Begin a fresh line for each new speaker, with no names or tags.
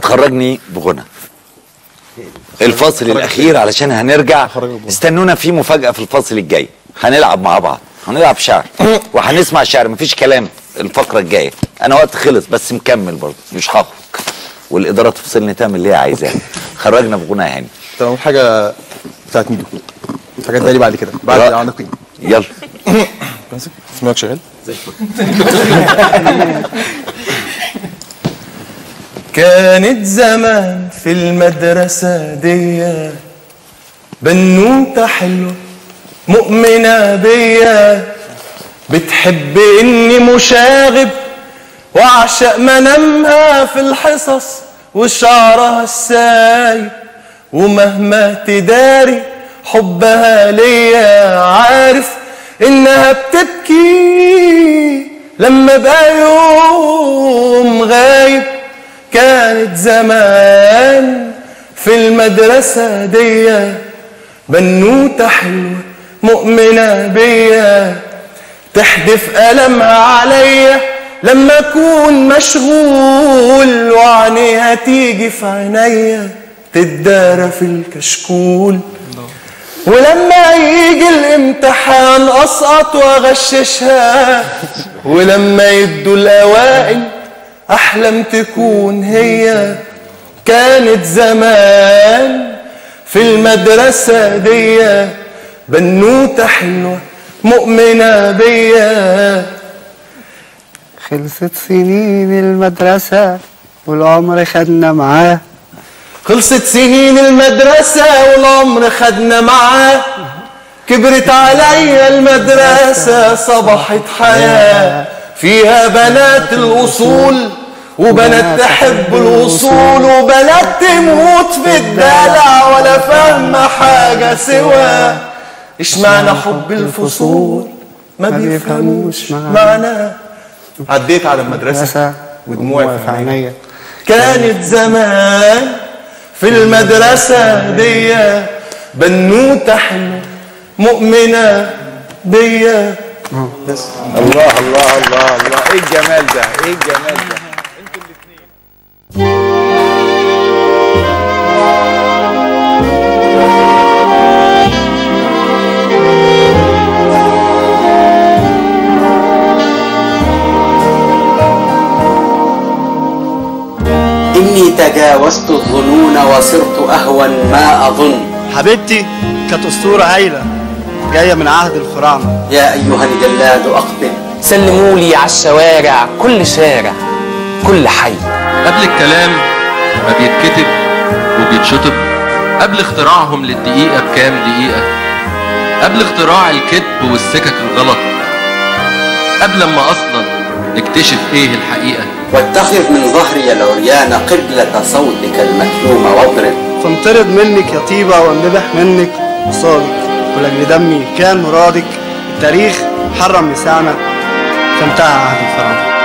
خرجني بغنى الفاصل الاخير علشان هنرجع استنونا في مفاجاه في الفاصل الجاي هنلعب مع بعض هنلعب شعر وهنسمع شعر مفيش كلام الفقره الجايه انا وقت خلص بس مكمل برضه مش هخرج والاداره تفصلني تعمل اللي هي عايزاه خرجنا بغنى يا هاني
تمام حاجه بتاعت ميدو الحاجات دي بعد كده بعد
لا.
العناقين
يلا
ماسك سمعك شغال زي كانت زمان في المدرسة دي بنوتة حلوة مؤمنة بيا بتحب اني مشاغب واعشق منامها في الحصص وشعرها السايب ومهما تداري حبها ليا عارف انها بتبكي لما بقى يوم غايب كانت زمان في المدرسة دي بنوتة حلوة مؤمنة بيا تحدف ألمها عليا لما أكون مشغول وعينيها تيجي في عينيا تدارى في الكشكول ولما يجي الامتحان اسقط واغششها ولما يدوا الاوائل احلم تكون هي كانت زمان في المدرسة دي بنوتة حلوة مؤمنة بيا
خلصت سنين المدرسة والعمر خدنا معاه
خلصت سنين المدرسة والعمر خدنا معاه كبرت عليا المدرسة صبحت حياة فيها بنات الأصول وبنات تحب الوصول وبنات تموت في الدلع ولا فاهمة حاجة سوى إيش معنى حب الفصول ما بيفهموش معناه عديت على المدرسة
مدرسة
ودموعي في
في
عينيا
عينيا
كانت زمان في المدرسة دي بنوتة حلوة مؤمنة بيا بس
الله الله الله الله ايه الجمال ده ايه الجمال ده
إني تجاوزت الظنون وصرت أهون ما أظن
حبيبتي كانت أسطورة هايلة جاية من عهد الفراعنة
يا أيها الجلاد أقبل
سلموا لي على الشوارع كل شارع كل حي
قبل الكلام ما بيتكتب وبيتشطب قبل اختراعهم للدقيقة بكام دقيقة قبل اختراع الكذب والسكك الغلط قبل ما أصلا نكتشف إيه الحقيقة
واتخذ من ظهري العريان قبلة صوتك المكلوم واضرب
فانطرد منك يا طيبة وانذبح منك قصادك ولأجل دمي كان مرادك التاريخ حرم نساءنا فانتهى عهد الفراعنة